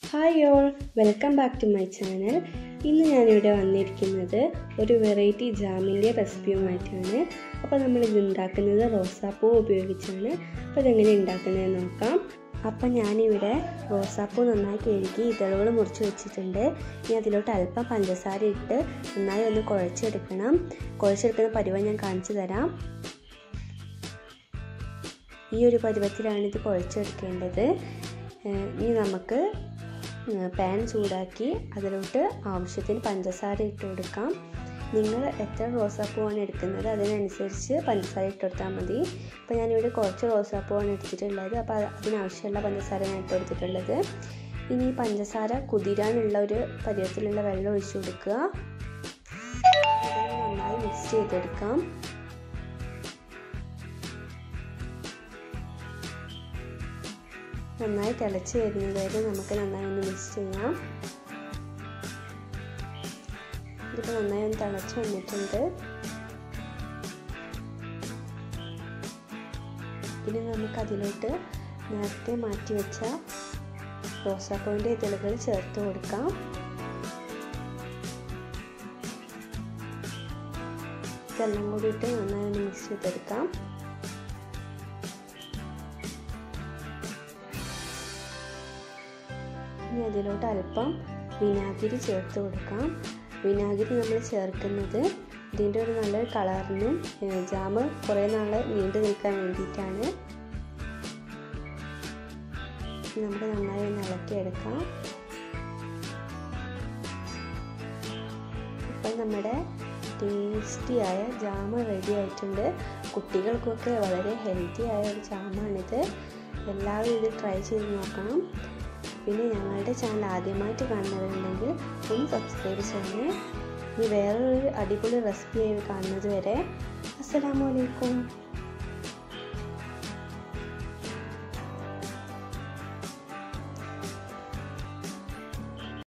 hi all welcome back to my channel ഇന്ന് ഞാനിവിടെ വന്നിരിക്കുന്നത് ഒരു വെറൈറ്റി ജാമിൻ്റെ റെസിപ്പിയുമായിട്ടാണ് അപ്പോൾ നമ്മളിത് ഉണ്ടാക്കുന്നത് റോസാപ്പൂ ഉപയോഗിച്ചാണ് അപ്പോൾ ഇതെങ്ങനെ ഉണ്ടാക്കുന്നതെന്ന് നോക്കാം അപ്പം ഞാനിവിടെ റോസാപ്പൂ നന്നായി കഴുകി ഇതളുകൾ മുറിച്ച് വെച്ചിട്ടുണ്ട് ഇനി അതിലോട്ട് അല്പം പഞ്ചസാര ഇട്ട് നന്നായി ഒന്ന് കുഴച്ചെടുക്കണം കുഴച്ചെടുക്കുന്ന പരുവം ഞാൻ കാണിച്ചു തരാം ഈ ഒരു പരുവത്തിലാണ് ഇത് കുഴച്ചെടുക്കേണ്ടത് ഇനി നമുക്ക് പാൻ ചൂടാക്കി അതിലോട്ട് ആവശ്യത്തിന് പഞ്ചസാര ഇട്ട് കൊടുക്കാം നിങ്ങൾ എത്ര റോസാപ്പൂവാണ് എടുക്കുന്നത് അതിനനുസരിച്ച് പഞ്ചസാര ഇട്ട് കൊടുത്താൽ മതി ഇപ്പോൾ ഞാനിവിടെ കുറച്ച് റോസാപ്പൂവാണ് എടുത്തിട്ടുള്ളത് അപ്പോൾ അതിനാവശ്യമുള്ള പഞ്ചസാര ഞാൻ ഇട്ട് കൊടുത്തിട്ടുള്ളത് ഇനി ഈ പഞ്ചസാര കുതിരാനുള്ള ഒരു പരുവത്തിലുള്ള വെള്ളം ഒഴിച്ചു കൊടുക്കുക നന്നായി മിക്സ് ചെയ്തെടുക്കാം നന്നായി തിളച്ച് വരുന്നത് വരെ നമുക്ക് നന്നായി ഒന്ന് മിക്സ് ചെയ്യാം ഇതിപ്പോൾ നന്നായി ഒന്ന് തിളച്ച് വന്നിട്ടുണ്ട് ഇനി നമുക്ക് അതിലോട്ട് നേരത്തെ മാറ്റി വെച്ച റോസാപ്പൂവിൻ്റെ ഇതളുകൾ ചേർത്ത് കൊടുക്കാം ഇതെല്ലാം കൂടിയിട്ട് നന്നായി ഒന്ന് മിക്സ് ചെയ്തെടുക്കാം ഇനി അതിലോട്ട് അല്പം വിനാഗിരി ചേർത്ത് കൊടുക്കാം വിനാഗിരി നമ്മൾ ചേർക്കുന്നത് ഇതിൻ്റെ ഒരു നല്ലൊരു കളറിനും ജാമ് കുറേ നാൾ നീണ്ടു നിൽക്കാൻ വേണ്ടിയിട്ടാണ് നമുക്ക് നന്നായി ഒന്ന് ഇളക്കിയെടുക്കാം ഇപ്പം നമ്മുടെ ടേസ്റ്റിയായ ജാമ് റെഡി ആയിട്ടുണ്ട് കുട്ടികൾക്കൊക്കെ വളരെ ഹെൽത്തി ആയ ഒരു ജാമാണിത് എല്ലാവരും ഇത് ട്രൈ ചെയ്ത് നോക്കണം പിന്നെ ഞങ്ങളുടെ ചാനൽ ആദ്യമായിട്ട് കാണുന്നവരുണ്ടെങ്കിൽ ഒന്ന് സബ്സ്ക്രൈബ് ചെയ്യണേ ഇനി വേറൊരു അടിപൊളി റെസിപ്പി ആയി കാണുന്നത് വരെ അസ്സലാമലൈക്കും